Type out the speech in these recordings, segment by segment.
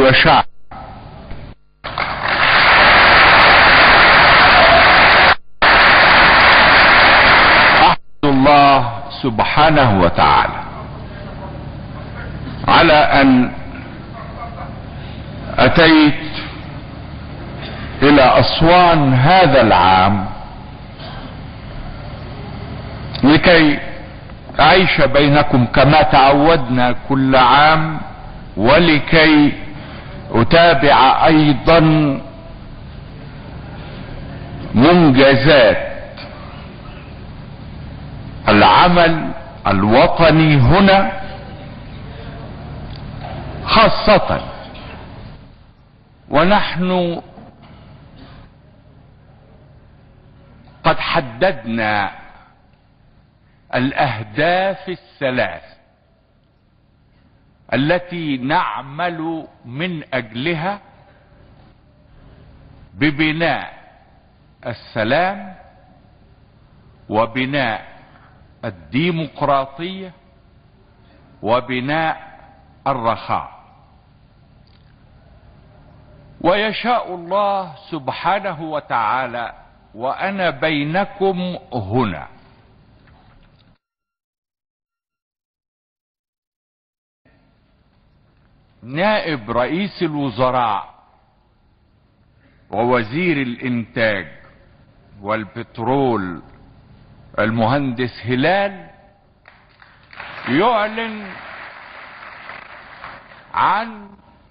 وشعب احمد الله سبحانه وتعالى على ان اتيت الى اسوان هذا العام لكي اعيش بينكم كما تعودنا كل عام ولكي اتابع ايضا منجزات العمل الوطني هنا خاصة ونحن قد حددنا الاهداف الثلاث التي نعمل من اجلها ببناء السلام وبناء الديمقراطية وبناء الرخاء ويشاء الله سبحانه وتعالى وانا بينكم هنا نائب رئيس الوزراء ووزير الانتاج والبترول المهندس هلال يعلن عن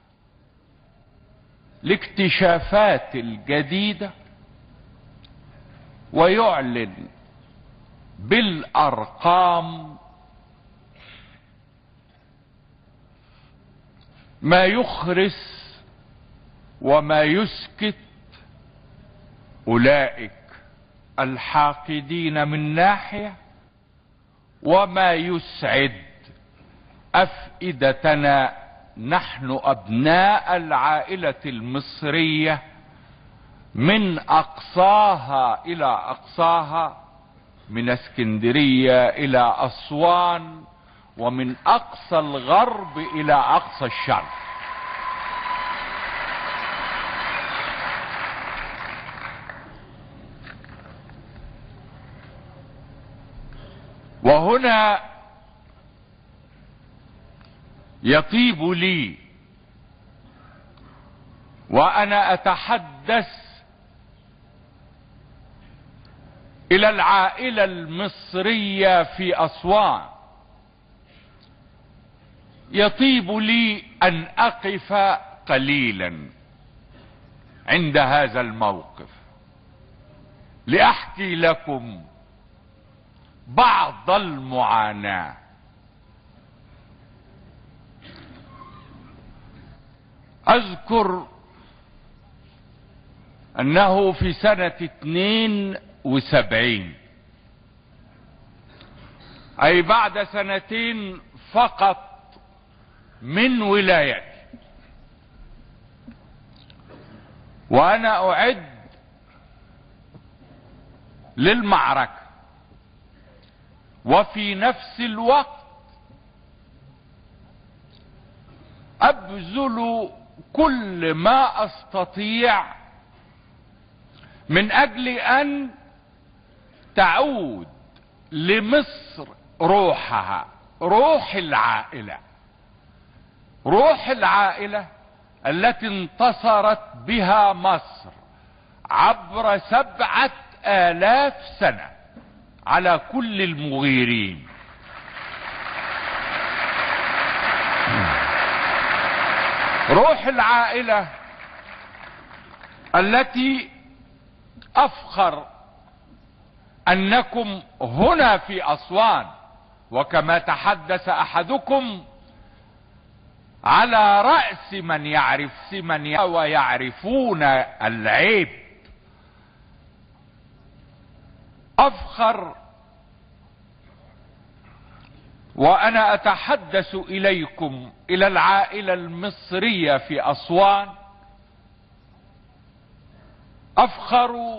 الاكتشافات الجديدة ويعلن بالارقام ما يخرس وما يسكت اولئك الحاقدين من ناحية وما يسعد افئدتنا نحن ابناء العائلة المصرية من اقصاها الى اقصاها من اسكندرية الى اسوان ومن اقصى الغرب الى اقصى الشرق وهنا يطيب لي وانا اتحدث الى العائلة المصرية في اسوان يطيب لي ان اقف قليلا عند هذا الموقف لاحكي لكم بعض المعاناة اذكر انه في سنة اتنين وسبعين اي بعد سنتين فقط من ولايتي وانا اعد للمعركة وفي نفس الوقت ابذل كل ما استطيع من اجل ان تعود لمصر روحها روح العائلة روح العائلة التي انتصرت بها مصر عبر سبعة الاف سنة على كل المغيرين روح العائلة التي افخر انكم هنا في اسوان وكما تحدث احدكم على رأس من يعرف من ويعرفون العيب افخر وانا اتحدث اليكم الى العائلة المصرية في اسوان افخر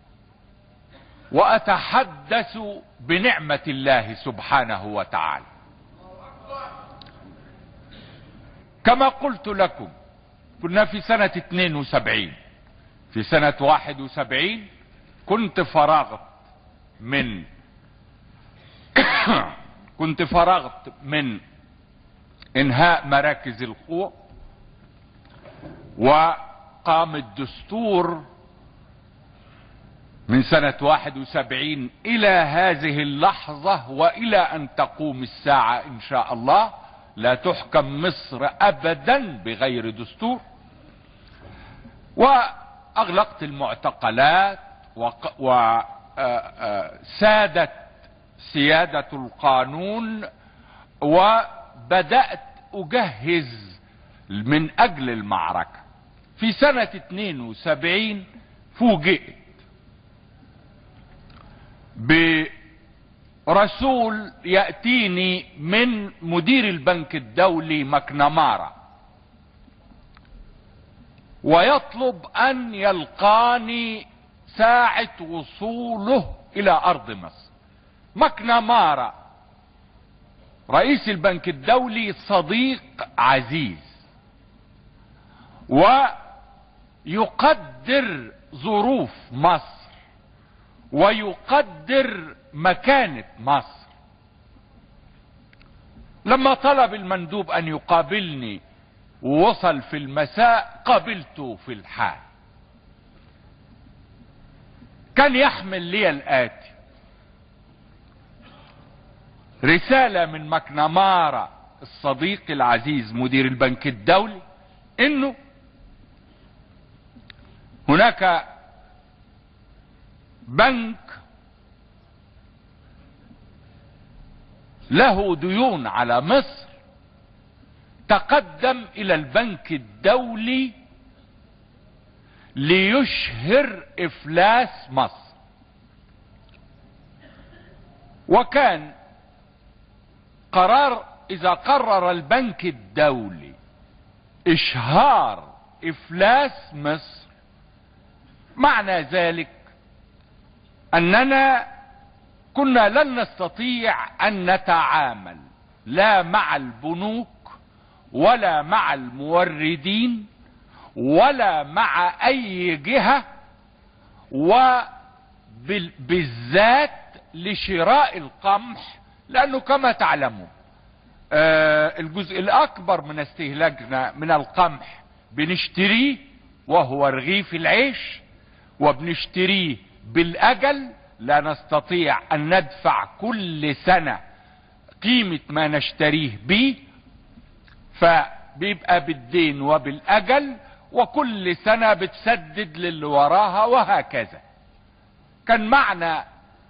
واتحدث بنعمة الله سبحانه وتعالى كما قلت لكم كنا في سنة 72 في سنة 71 كنت فرغت من كنت فرغت من انهاء مراكز القوى وقام الدستور من سنة 71 الى هذه اللحظة والى ان تقوم الساعة ان شاء الله لا تحكم مصر ابدا بغير دستور واغلقت المعتقلات وسادت سيادة القانون وبدأت اجهز من اجل المعركة في سنة 72 فوجئت برسول يأتيني من مدير البنك الدولي مكنمارا ويطلب ان يلقاني ساعة وصوله الى ارض مصر مكنمارا رئيس البنك الدولي صديق عزيز ويقدر ظروف مصر ويقدر مكانة مصر لما طلب المندوب ان يقابلني ووصل في المساء قابلته في الحال كان يحمل لي الاتي رسالة من مكنمارا الصديق العزيز مدير البنك الدولي انه هناك بنك له ديون على مصر تقدم الى البنك الدولي ليشهر افلاس مصر وكان قرار اذا قرر البنك الدولي اشهار افلاس مصر معنى ذلك اننا كنا لن نستطيع ان نتعامل لا مع البنوك ولا مع الموردين ولا مع اي جهة وبالذات لشراء القمح لانه كما تعلمون آه الجزء الاكبر من استهلاكنا من القمح بنشتريه وهو رغيف العيش وبنشتريه بالاجل لا نستطيع ان ندفع كل سنة قيمة ما نشتريه به فبيبقى بالدين وبالاجل وكل سنة بتسدد للي وراها وهكذا كان معنى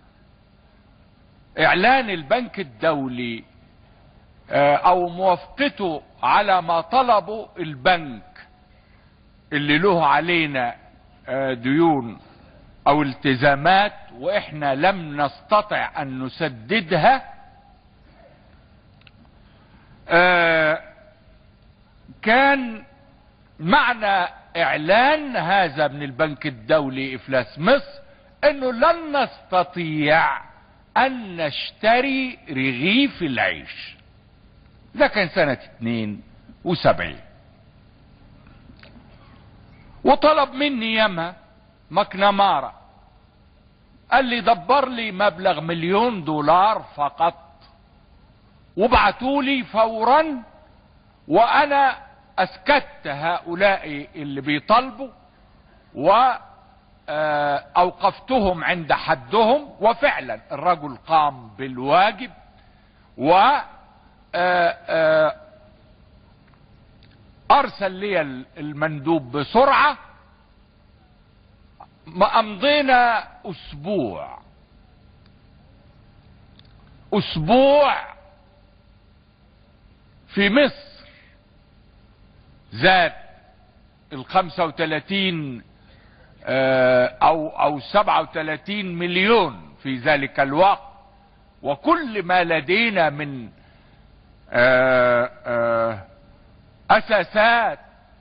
اعلان البنك الدولي او موافقته على ما طلبه البنك اللي له علينا ديون او التزامات واحنا لم نستطع ان نسددها كان معنى اعلان هذا من البنك الدولي افلاس مصر انه لن نستطيع ان نشتري رغيف العيش ده كان سنة اتنين وسبعين وطلب مني ياما مكنمارة قال لي دبر لي مبلغ مليون دولار فقط وابعتولي فورا وانا اسكت هؤلاء اللي بيطالبوا واوقفتهم عند حدهم وفعلا الرجل قام بالواجب و ارسل لي المندوب بسرعة ما امضينا اسبوع اسبوع في مصر زاد الخمسة وتلاتين او او سبعة وتلاتين مليون في ذلك الوقت وكل ما لدينا من آآ آآ اساسات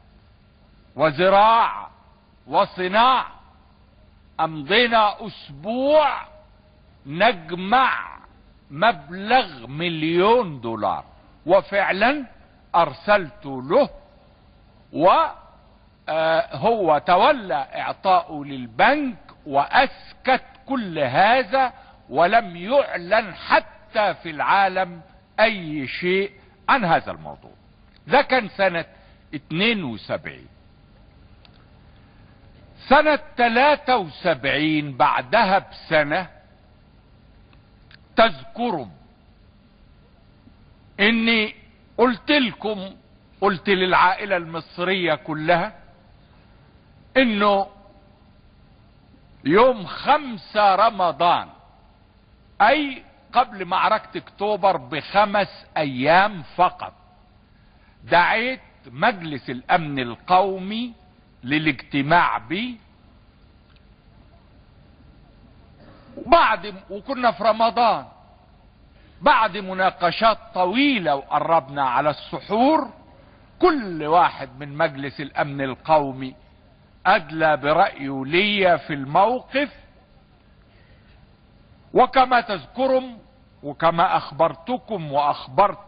وزراعة وصناعة امضينا اسبوع نجمع مبلغ مليون دولار وفعلا ارسلت له آه هو تولى اعطائه للبنك واسكت كل هذا ولم يعلن حتى في العالم اي شيء عن هذا الموضوع ده كان سنة 72 سنة 73 بعدها بسنة تذكروا اني قلت لكم قلت للعائلة المصرية كلها انه يوم خمسة رمضان اي قبل معركة اكتوبر بخمس ايام فقط دعيت مجلس الامن القومي للاجتماع بي بعد وكنا في رمضان بعد مناقشات طويلة وقربنا على السحور كل واحد من مجلس الامن القومي ادلى برأيه لي في الموقف وكما تذكرم وكما اخبرتكم واخبرت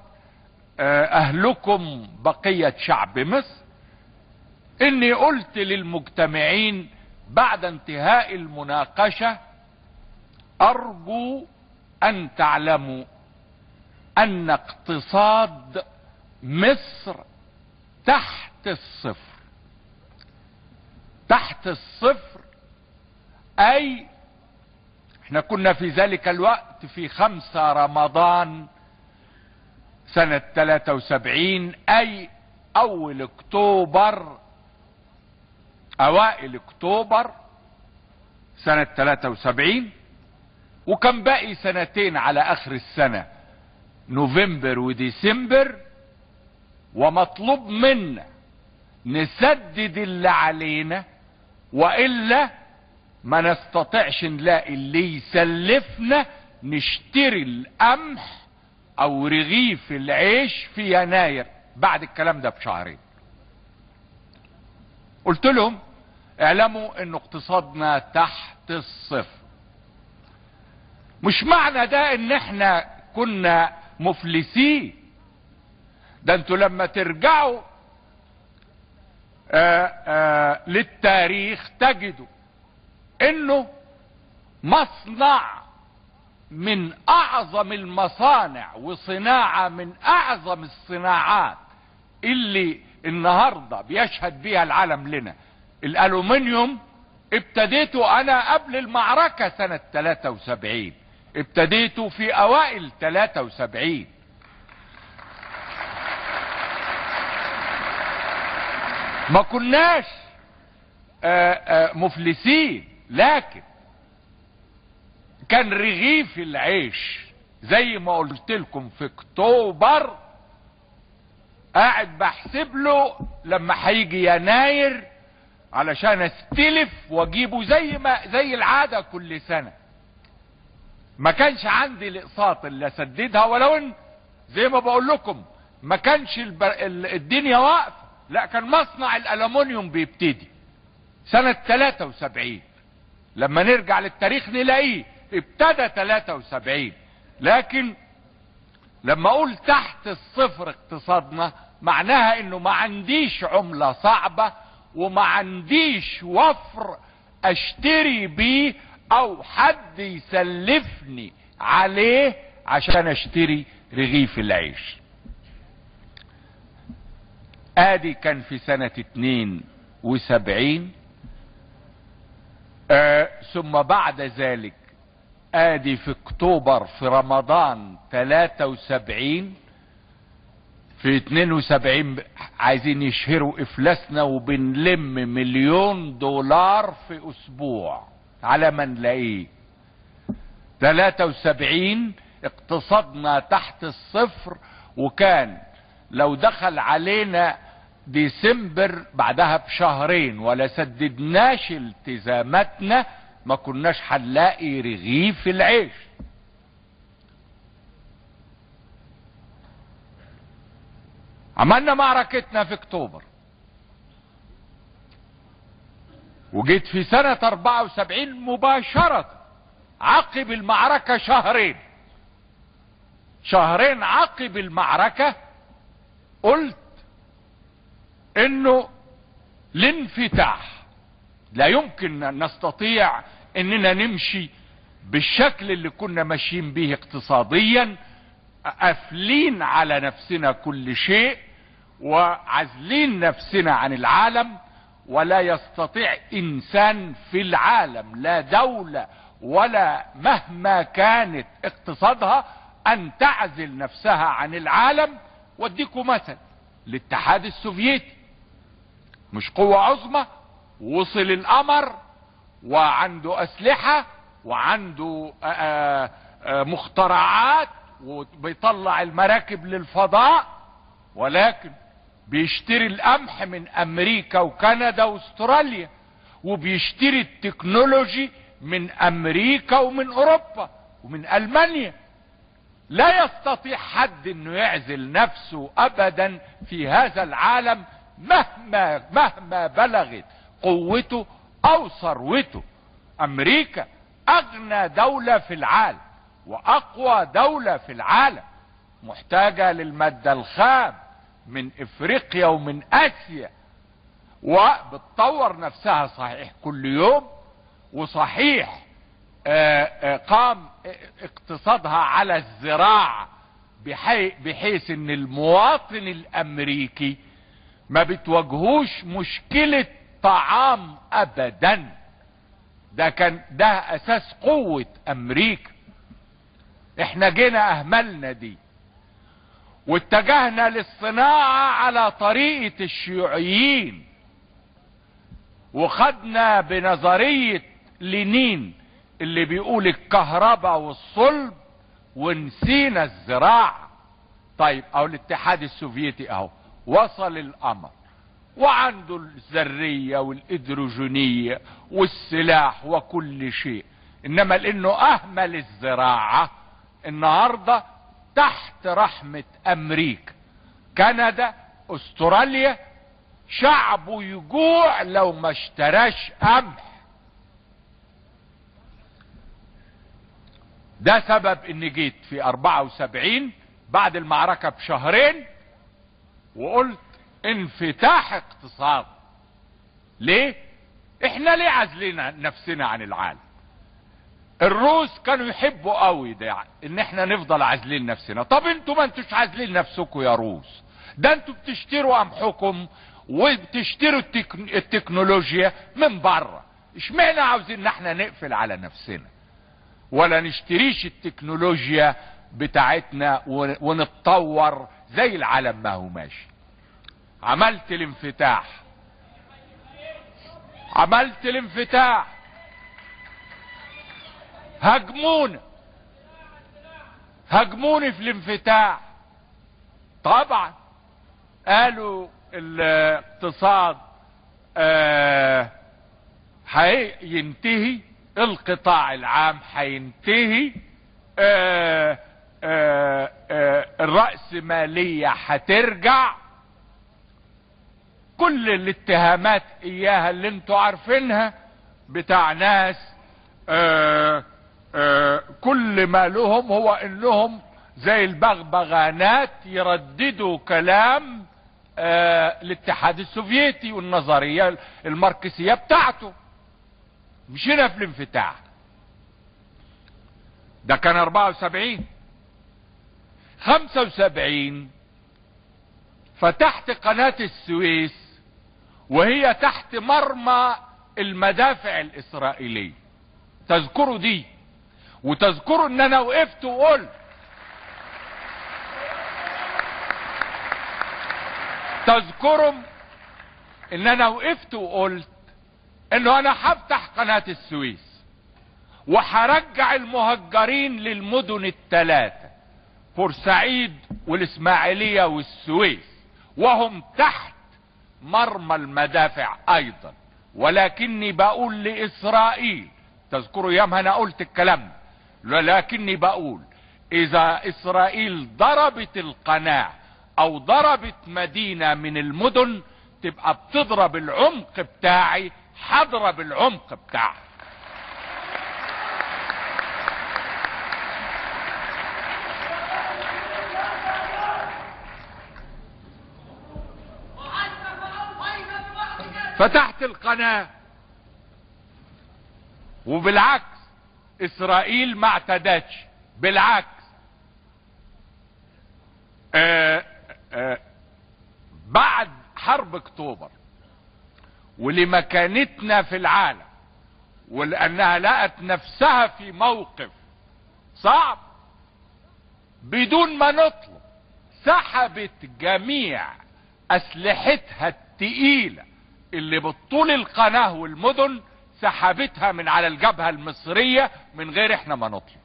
اهلكم بقية شعب مصر اني قلت للمجتمعين بعد انتهاء المناقشة ارجو ان تعلموا ان اقتصاد مصر تحت الصفر تحت الصفر اي احنا كنا في ذلك الوقت في خمسة رمضان سنة 73 اي اول اكتوبر اوائل اكتوبر سنة 73 وكان باقي سنتين على اخر السنة نوفمبر وديسمبر ومطلوب منا نسدد اللي علينا والا ما نستطيعش نلاقي اللي يسلفنا نشتري القمح او رغيف العيش في يناير بعد الكلام ده بشهرين قلت لهم اعلموا ان اقتصادنا تحت الصفر مش معنى ده ان احنا كنا مفلسين ده انتوا لما ترجعوا آآ آآ للتاريخ تجدوا انه مصنع من اعظم المصانع وصناعة من اعظم الصناعات اللي النهاردة بيشهد بيها العالم لنا الالومنيوم ابتديته انا قبل المعركة سنة 73 ابتديته في اوائل 73 ما كناش آآ آآ مفلسين لكن كان رغيف العيش زي ما قلت لكم في اكتوبر قاعد بحسب له لما هيجي يناير علشان استلف واجيبه زي ما زي العادة كل سنة ما كانش عندي الاقساط اللي اسددها ولو ان زي ما بقول لكم ما كانش البر... الدنيا واقفه لا كان مصنع الالومنيوم بيبتدي سنة 73 لما نرجع للتاريخ نلاقيه ابتدى 73 لكن لما اقول تحت الصفر اقتصادنا معناها انه ما عنديش عملة صعبة وما عنديش وفر اشتري بيه او حد يسلفني عليه عشان اشتري رغيف العيش ادي كان في سنة اتنين وسبعين آه ثم بعد ذلك ادي في اكتوبر في رمضان تلاتة وسبعين في اتنين وسبعين عايزين يشهروا افلاسنا وبنلم مليون دولار في اسبوع على ما نلاقيه تلاتة وسبعين اقتصادنا تحت الصفر وكان لو دخل علينا ديسمبر بعدها بشهرين ولا سددناش التزاماتنا ما كناش هنلاقي رغيف العيش عملنا معركتنا في اكتوبر وجيت في سنة 74 مباشرة عقب المعركة شهرين شهرين عقب المعركة قلت انه الانفتاح لا يمكن أن نستطيع اننا نمشي بالشكل اللي كنا ماشيين به اقتصاديا قافلين على نفسنا كل شيء وعزلين نفسنا عن العالم ولا يستطيع انسان في العالم لا دولة ولا مهما كانت اقتصادها ان تعزل نفسها عن العالم واديكم مثل الاتحاد السوفيتي مش قوة عظمى وصل القمر وعنده اسلحة وعنده آآ آآ مخترعات وبيطلع المراكب للفضاء ولكن بيشتري القمح من امريكا وكندا واستراليا وبيشتري التكنولوجي من امريكا ومن اوروبا ومن المانيا لا يستطيع حد انه يعزل نفسه ابدا في هذا العالم مهما مهما بلغت قوته او ثروته امريكا اغنى دولة في العالم واقوى دولة في العالم محتاجة للمادة الخام من افريقيا ومن اسيا وبتطور نفسها صحيح كل يوم وصحيح آآ آآ قام اقتصادها على الزراعة بحي بحيث ان المواطن الامريكي ما بتواجهوش مشكلة طعام ابدا ده كان ده اساس قوة امريكا احنا جينا اهملنا دي واتجهنا للصناعة على طريقة الشيوعيين وخدنا بنظرية لينين اللي بيقول الكهرباء والصلب ونسينا الزراعة طيب او الاتحاد السوفيتي اهو وصل القمر وعنده الذرية والإدروجينية والسلاح وكل شيء إنما لأنه أهمل الزراعة النهاردة تحت رحمة أمريكا كندا أستراليا شعبه يجوع لو ما اشتراش قمح ده سبب اني جيت في 74 بعد المعركة بشهرين وقلت انفتاح اقتصاد ليه احنا ليه عازلين نفسنا عن العالم الروس كانوا يحبوا قوي ده يعني ان احنا نفضل عازلين نفسنا طب انتوا ما انتوش عازلين نفسكم يا روس ده انتوا بتشتروا قمحكم وبتشتروا التكن... التكنولوجيا من بره اشمعنى عاوزين ان احنا نقفل على نفسنا ولا نشتريش التكنولوجيا بتاعتنا ونتطور زي العالم ما هو ماشي عملت الانفتاح عملت الانفتاح هجمونا هجموني في الانفتاح طبعا قالوا الاقتصاد آه هينتهي القطاع العام هينتهي آه آه آه الرأسمالية هترجع كل الاتهامات اياها اللي انتوا عارفينها بتاع ناس آآ آآ كل ما لهم هو انهم زي البغبغانات يرددوا كلام الاتحاد السوفيتي والنظرية الماركسية بتاعته مش هنا في الانفتاح ده كان 74 75 فتحت قناة السويس وهي تحت مرمى المدافع الاسرائيلية تذكروا دي وتذكروا ان انا وقفت وقلت تذكروا ان انا وقفت وقلت انه انا هفتح قناة السويس وهرجع المهجرين للمدن الثلاثة بورسعيد والاسماعيلية والسويس وهم تحت مرمى المدافع ايضا ولكني بقول لاسرائيل تذكروا يومها انا قلت الكلام ولكني بقول اذا اسرائيل ضربت القناة او ضربت مدينة من المدن تبقى بتضرب العمق بتاعي هضرب العمق بتاعها فتحت القناة وبالعكس اسرائيل ما اعتدتش بالعكس آآ آآ بعد حرب اكتوبر ولمكانتنا في العالم ولانها لقت نفسها في موقف صعب بدون ما نطلب سحبت جميع اسلحتها التقيلة اللي بطول القناة والمدن سحبتها من على الجبهة المصرية من غير احنا ما نطلب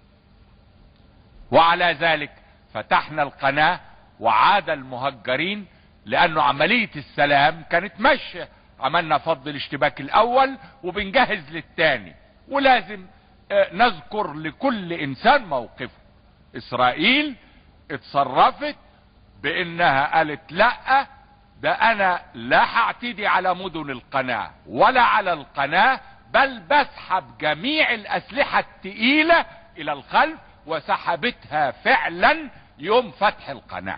وعلى ذلك فتحنا القناة وعاد المهجرين لانه عملية السلام كانت ماشية عملنا فض الاشتباك الاول وبنجهز للتاني ولازم نذكر لكل انسان موقفه اسرائيل اتصرفت بانها قالت لا ده انا لا هعتدي على مدن القناة ولا على القناة بل بسحب جميع الاسلحة التقيلة الى الخلف وسحبتها فعلا يوم فتح القناة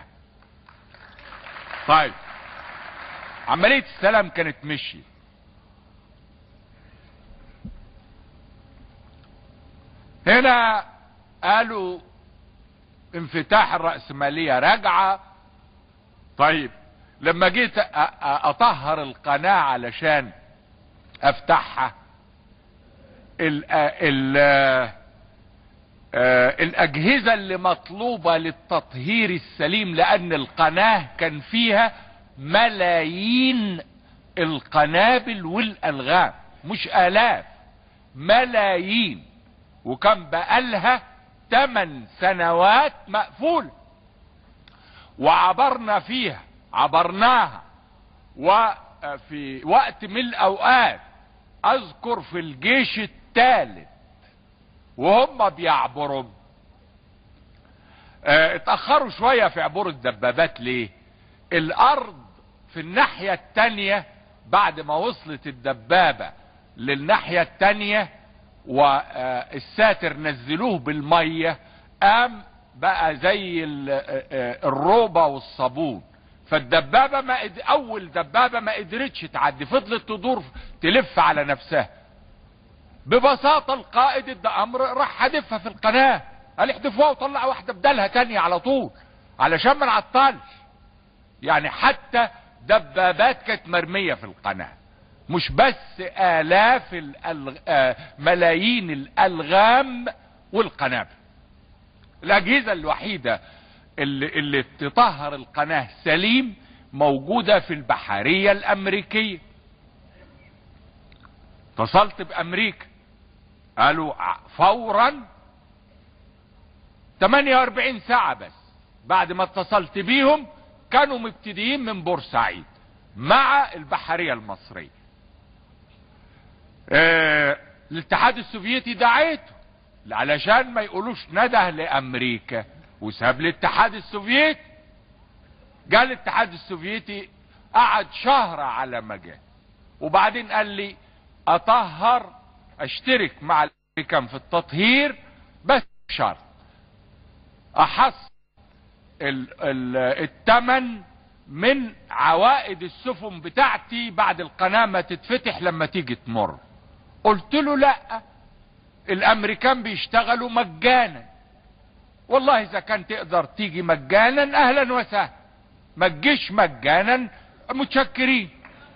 طيب عملية السلام كانت مشي هنا قالوا انفتاح الرأسمالية راجعة طيب لما جيت اطهر القناة علشان افتحها ال ال الاجهزة اللي مطلوبة للتطهير السليم لان القناة كان فيها ملايين القنابل والالغام مش الاف ملايين وكان بقالها 8 سنوات مقفولة وعبرنا فيها عبرناها وفي وقت من الاوقات اذكر في الجيش الثالث وهم بيعبروا اه اتأخروا شوية في عبور الدبابات ليه الارض في الناحية التانية بعد ما وصلت الدبابة للناحية التانية والساتر نزلوه بالمية قام بقى زي الروبة والصابون فالدبابة ما قد... اول دبابة ما قدرتش تعدي فضلت تدور تلف على نفسها ببساطة القائد ادى امر راح حدفها في القناة قال احدفوها وطلع واحدة بدالها تانية على طول علشان ما نعطلش يعني حتى دبابات كانت مرمية في القناة مش بس الاف الألغ... آه ملايين الالغام والقنابل الاجهزة الوحيدة اللي, اللي تطهر القناة سليم موجودة في البحرية الامريكية اتصلت بامريكا قالوا فورا 48 ساعة بس بعد ما اتصلت بيهم كانوا مبتدئين من بورسعيد مع البحرية المصرية اه الاتحاد السوفيتي دعيته علشان ما يقولوش نده لامريكا وساب الاتحاد السوفيتي قال الاتحاد السوفيتي قعد شهر على ما جه وبعدين قال لي اطهر اشترك مع الامريكان في التطهير بس شرط احص الثمن من عوائد السفن بتاعتي بعد القناة ما تتفتح لما تيجي تمر قلت له لا الامريكان بيشتغلوا مجانا والله اذا كان تقدر تيجي مجانا اهلا وسهلا ما تجيش مجانا متشكرين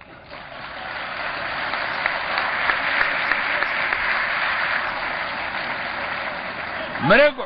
مرجعوا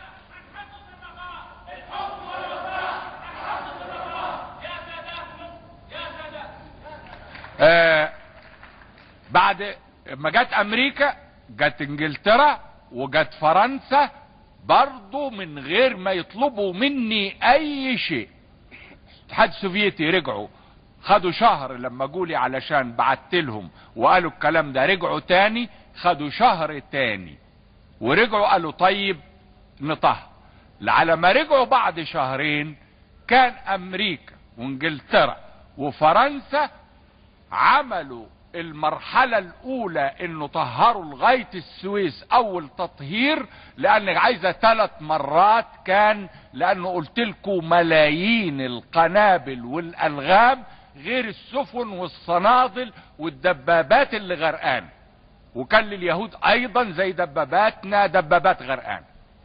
آه بعد ما جت امريكا جت انجلترا وجت فرنسا برضو من غير ما يطلبوا مني اي شيء الاتحاد السوفيتي رجعوا خدوا شهر لما جولي علشان بعت لهم وقالوا الكلام ده رجعوا تاني خدوا شهر تاني ورجعوا قالوا طيب نطهر على ما رجعوا بعد شهرين كان امريكا وانجلترا وفرنسا عملوا المرحلة الاولى انه طهروا لغاية السويس اول تطهير لان عايزة ثلاث مرات كان لانه قلت لكم ملايين القنابل والالغام غير السفن والصنادل والدبابات اللي غرقانه وكان لليهود ايضا زي دباباتنا دبابات غرقانه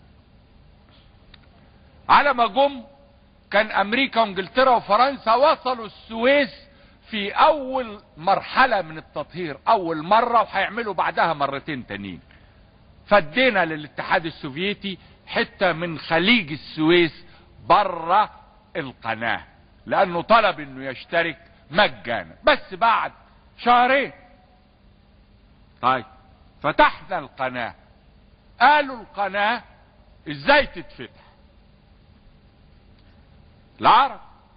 على ما جم كان امريكا وانجلترا وفرنسا وصلوا السويس في اول مرحلة من التطهير اول مرة وهيعملوا بعدها مرتين تانيين فدينا للاتحاد السوفيتي حتة من خليج السويس بره القناة لانه طلب انه يشترك مجانا بس بعد شهرين طيب فتحنا القناة قالوا القناة ازاي تتفتح العرب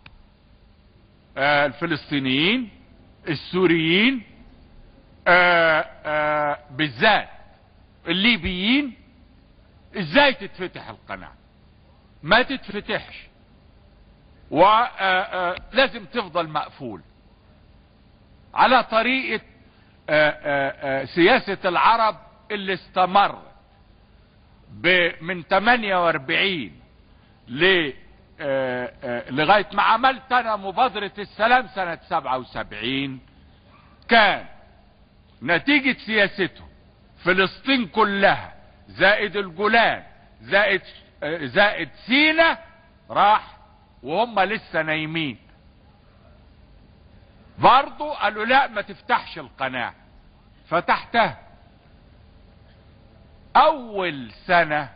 آه الفلسطينيين السوريين آه آه بالذات الليبيين ازاي تتفتح القناة ما تتفتحش ولازم تفضل مقفول على طريقة سياسة العرب اللي استمر من 48 ل لغاية ما عملت انا مبادرة السلام سنة 77 كان نتيجة سياسته فلسطين كلها زائد الجولان زائد زائد سينا راح وهم لسه نايمين برضو قالوا لا ما تفتحش القناة فتحتها اول سنة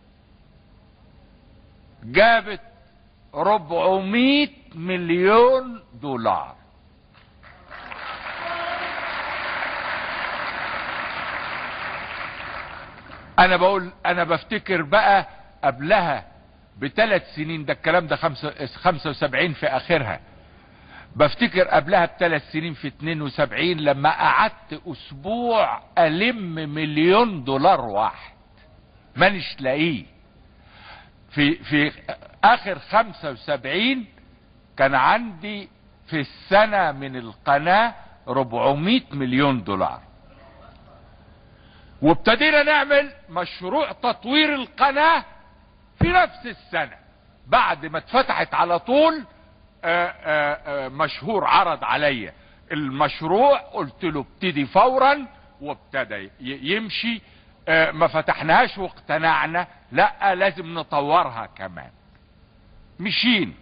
جابت ربعمية مليون دولار انا بقول انا بفتكر بقى قبلها بثلاث سنين ده الكلام ده خمسة وسبعين في اخرها بفتكر قبلها بثلاث سنين في 72 لما قعدت اسبوع الم مليون دولار واحد مانيش لاقيه في في اخر 75 كان عندي في السنة من القناة 400 مليون دولار وابتدينا نعمل مشروع تطوير القناة في نفس السنة بعد ما اتفتحت على طول آآ آآ مشهور عرض عليا المشروع قلت له ابتدي فورا وابتدى يمشي ما فتحناهاش واقتنعنا لا لازم نطورها كمان مشين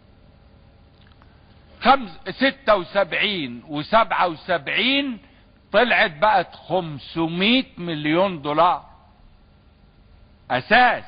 خمس ستة وسبعين وسبعة وسبعين طلعت بقت خمسمائة مليون دولار اساس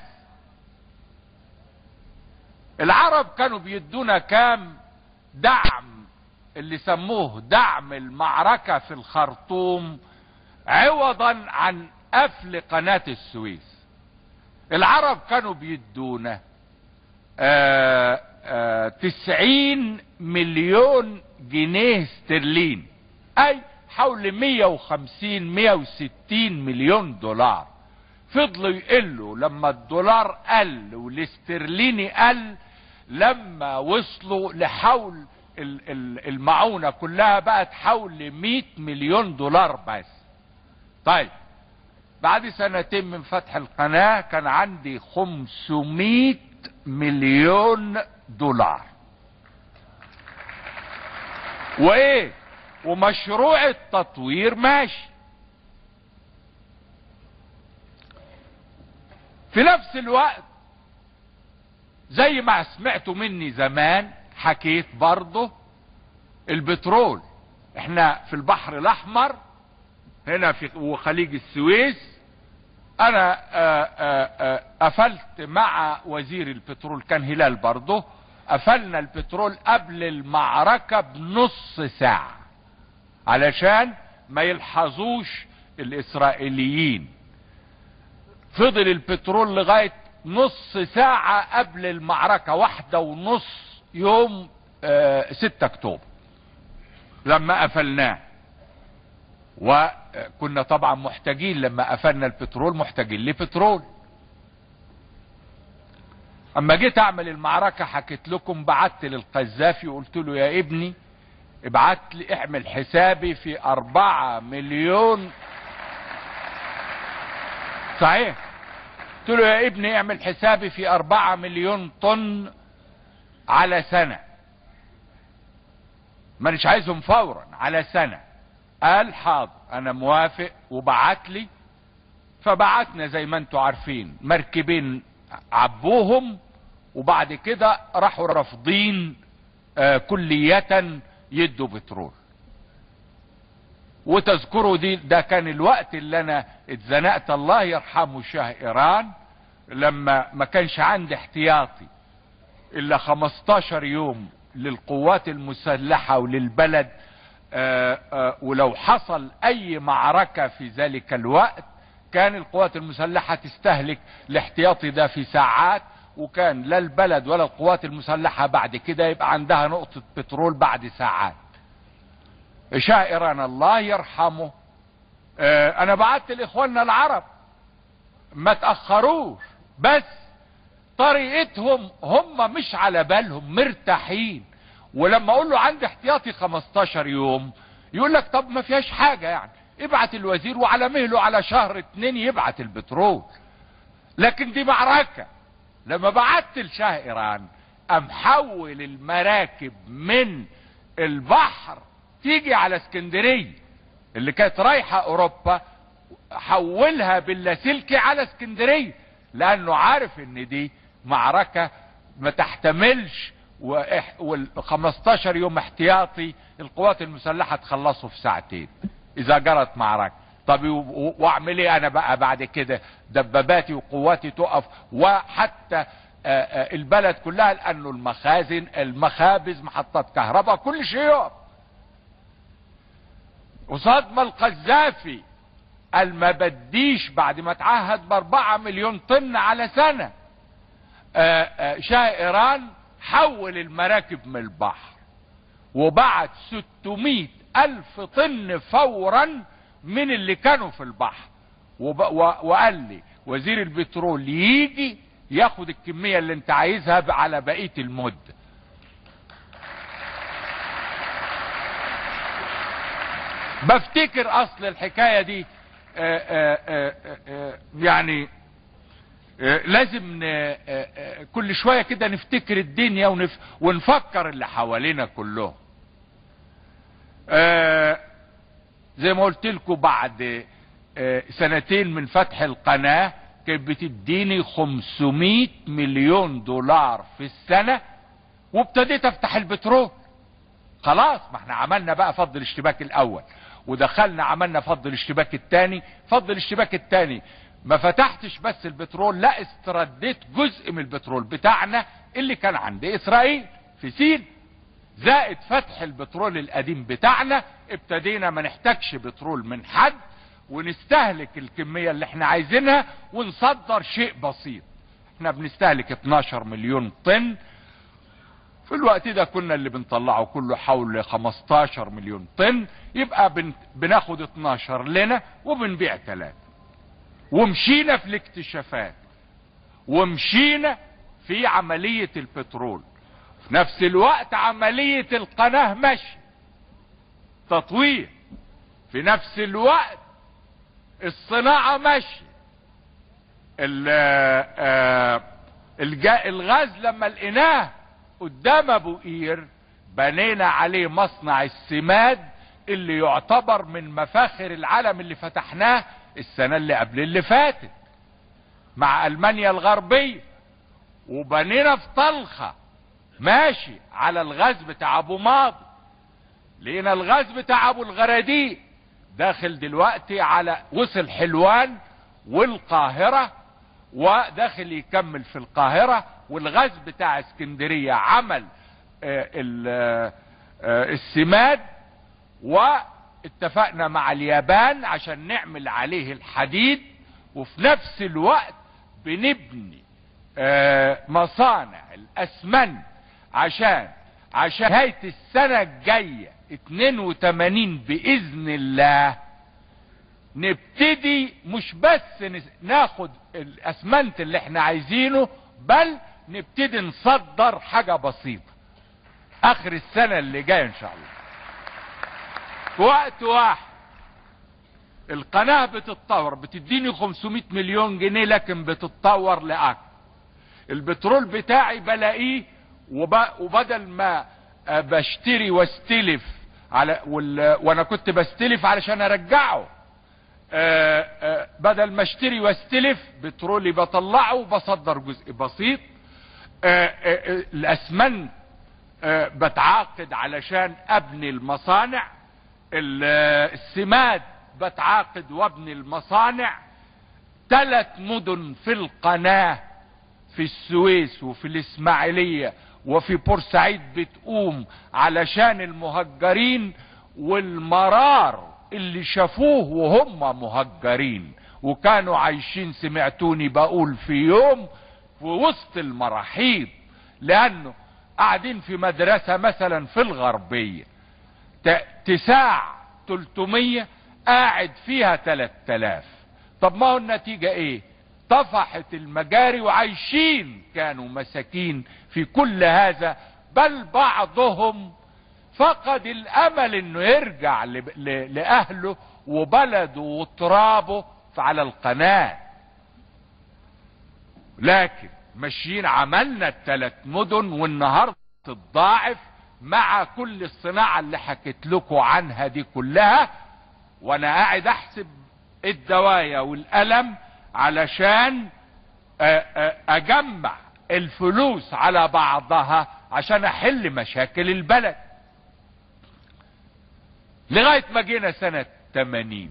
العرب كانوا بيدونا كام دعم اللي سموه دعم المعركة في الخرطوم عوضا عن قفل قناة السويس العرب كانوا بيدونا آآ آآ تسعين مليون جنيه استرلين اي حول مية وخمسين مية وستين مليون دولار فضلوا يقلوا لما الدولار قل والاسترليني قل لما وصلوا لحول المعونة كلها بقت حول 100 مليون دولار بس طيب بعد سنتين من فتح القناة كان عندي 500 مليون دولار وايه ومشروع التطوير ماشي في نفس الوقت زي ما سمعتوا مني زمان حكيت برضه البترول احنا في البحر الاحمر هنا في وخليج السويس انا آآ آآ قفلت مع وزير البترول كان هلال برضه قفلنا البترول قبل المعركة بنص ساعة علشان ما يلحظوش الاسرائيليين فضل البترول لغاية نص ساعة قبل المعركة واحدة ونص يوم آه ستة اكتوبر لما قفلناه وكنا طبعا محتاجين لما قفلنا البترول محتاجين لبترول اما جيت اعمل المعركة حكيت لكم بعت للقذافي وقلت له يا ابني ابعت لي اعمل حسابي في اربعة مليون صحيح قلت له يا ابني اعمل حسابي في اربعة مليون طن على سنة مانيش عايزهم فورا على سنة قال حاضر انا موافق وبعت لي فبعتنا زي ما انتوا عارفين مركبين عبوهم وبعد كده راحوا رافضين آه كلية يدوا بترول وتذكروا دي ده كان الوقت اللي انا اتزنقت الله يرحمه شاه ايران لما ما كانش عندي احتياطي الا 15 يوم للقوات المسلحة وللبلد آآ آآ ولو حصل اي معركة في ذلك الوقت كان القوات المسلحة تستهلك الاحتياطي ده في ساعات وكان لا البلد ولا القوات المسلحة بعد كده يبقى عندها نقطة بترول بعد ساعات شائرا الله يرحمه اه انا بعت لاخواننا العرب ما تأخروش بس طريقتهم هم مش على بالهم مرتاحين ولما اقول له عندي احتياطي 15 يوم يقول لك طب ما فيهاش حاجة يعني ابعت الوزير وعلى مهله على شهر اتنين يبعت البترول لكن دي معركة لما بعت لشاه ايران امحول المراكب من البحر تيجي على اسكندرية اللي كانت رايحة اوروبا حولها باللاسلكي على اسكندرية لانه عارف ان دي معركة ما تحتملش وال 15 يوم احتياطي القوات المسلحة تخلصوا في ساعتين اذا جرت معركة طب واعمل ايه انا بقى بعد كده دباباتي وقواتي تقف وحتى البلد كلها لانه المخازن المخابز محطات كهرباء كل شيء يقف قصاد ما القذافي قال ما بديش بعد ما تعهد باربعة مليون طن على سنة شاه ايران حول المراكب من البحر وبعت 600 الف طن فورا من اللي كانوا في البحر وقال لي وزير البترول يجي ياخد الكمية اللي انت عايزها على بقية المدة بفتكر اصل الحكاية دي آآ آآ آآ يعني لازم كل شوية كده نفتكر الدنيا ونف ونفكر اللي حوالينا كلهم زي ما قلت لكم بعد سنتين من فتح القناة كانت بتديني 500 مليون دولار في السنة وابتديت افتح البترول خلاص ما احنا عملنا بقى فض الاشتباك الاول ودخلنا عملنا فض الاشتباك الثاني فض الاشتباك الثاني ما فتحتش بس البترول لا استرديت جزء من البترول بتاعنا اللي كان عند اسرائيل في سين زائد فتح البترول القديم بتاعنا ابتدينا ما نحتاجش بترول من حد ونستهلك الكمية اللي احنا عايزينها ونصدر شيء بسيط احنا بنستهلك 12 مليون طن في الوقت ده كنا اللي بنطلعه كله حول 15 مليون طن يبقى بن بناخد 12 لنا وبنبيع 3 ومشينا في الاكتشافات ومشينا في عملية البترول في نفس الوقت عملية القناة مشي تطوير في نفس الوقت الصناعة مشي الغاز لما لقيناه قدام ابو قير بنينا عليه مصنع السماد اللي يعتبر من مفاخر العالم اللي فتحناه السنة اللي قبل اللي فاتت مع المانيا الغربية وبنينا في طلخة ماشي على الغاز بتاع ابو ماضي لقينا الغاز بتاع ابو الغراديق داخل دلوقتي على وصل حلوان والقاهرة وداخل يكمل في القاهرة والغاز بتاع اسكندرية عمل السماد واتفقنا مع اليابان عشان نعمل عليه الحديد وفي نفس الوقت بنبني مصانع الاسمنت عشان عشان نهاية السنة الجاية 82 باذن الله نبتدي مش بس ناخد الاسمنت اللي احنا عايزينه بل نبتدي نصدر حاجة بسيطة اخر السنة اللي جاية ان شاء الله في وقت واحد القناة بتتطور بتديني 500 مليون جنيه لكن بتتطور لاكثر البترول بتاعي بلاقيه وبدل ما آه، بشتري واستلف على وال... وانا كنت بستلف علشان ارجعه آه، آه، بدل ما اشتري واستلف بترولي بطلعه وبصدر جزء بسيط آه، آه، آه، الاسمنت آه، بتعاقد علشان ابني المصانع ال- آه، السماد بتعاقد وابني المصانع ثلاث مدن في القناة في السويس وفي الاسماعيلية وفي بورسعيد بتقوم علشان المهجرين والمرار اللي شافوه وهم مهجرين وكانوا عايشين سمعتوني بقول في يوم في وسط المراحيض لانه قاعدين في مدرسة مثلا في الغربية ت- تساع 300 قاعد فيها 3000 طب ما هو النتيجة ايه طفحت المجاري وعايشين كانوا مساكين في كل هذا بل بعضهم فقد الامل انه يرجع ل- ل- لاهله وبلده وترابه على القناه لكن ماشيين عملنا الثلاث مدن والنهارده تتضاعف مع كل الصناعه اللي حكيت لكم عنها دي كلها وانا قاعد احسب الدوايا والالم علشان آه، آه، اجمع الفلوس على بعضها عشان احل مشاكل البلد لغايه ما جينا سنه 80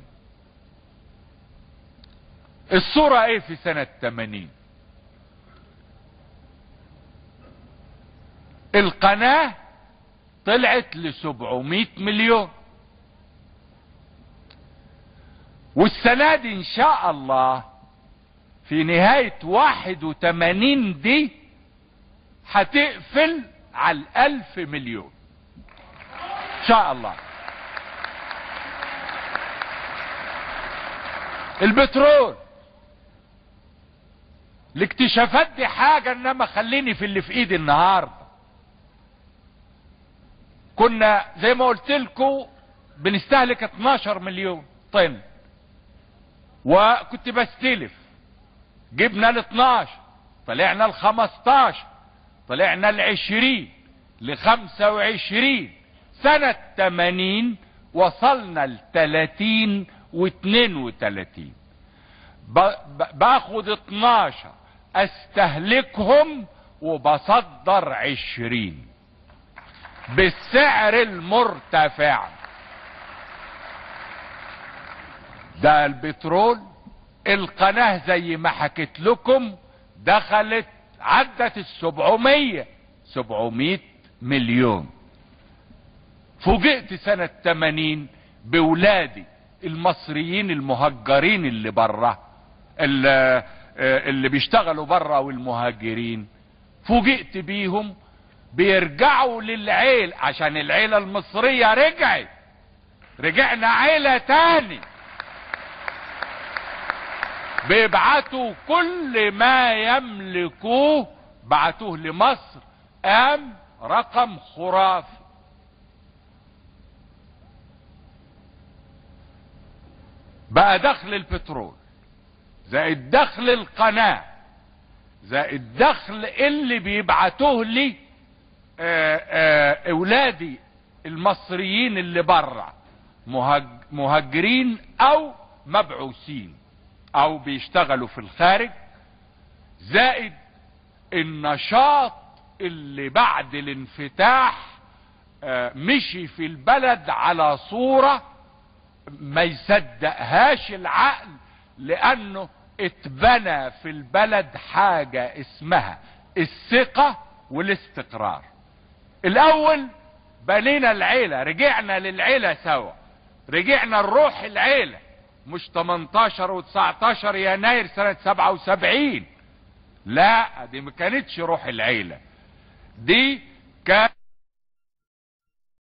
الصوره ايه في سنه 80 القناة طلعت ل 700 مليون والسنة دي ان شاء الله في نهاية 81 دي هتقفل على الألف مليون ان شاء الله البترول الاكتشافات دي حاجة انما خليني في اللي في ايدي النهارده كنا زي ما قلت لكم بنستهلك 12 مليون طن وكنت بستلف جبنا ال 12 طلعنا ال 15 طلعنا ال 20 ل 25 سنة 80 وصلنا ل 30 و 32 ب- ب- باخد 12 استهلكهم وبصدر 20 بالسعر المرتفع ده البترول القناة زي ما حكيت لكم دخلت عدت السبعمية سبعمية مليون فوجئت سنة 80 بولادي المصريين المهجرين اللي برا اللي, اللي بيشتغلوا برا والمهاجرين فوجئت بيهم بيرجعوا للعيل عشان العيلة المصرية رجعت رجعنا عيلة تاني بيبعتوا كل ما يملكوه بعتوه لمصر قام رقم خرافي بقى دخل البترول زائد دخل القناة زائد دخل اللي بيبعتوه لي آه، آه، اولادي المصريين اللي برا مهج- مهاجرين او مبعوثين او بيشتغلوا في الخارج زائد النشاط اللي بعد الانفتاح آه، مشي في البلد على صورة ما يصدقهاش العقل لانه اتبنى في البلد حاجة اسمها الثقة والاستقرار الاول بنينا العيلة رجعنا للعيلة سوا رجعنا نروح العيلة مش 18 و19 يناير سنة 77 لا دي ما كانتش روح العيلة دي كان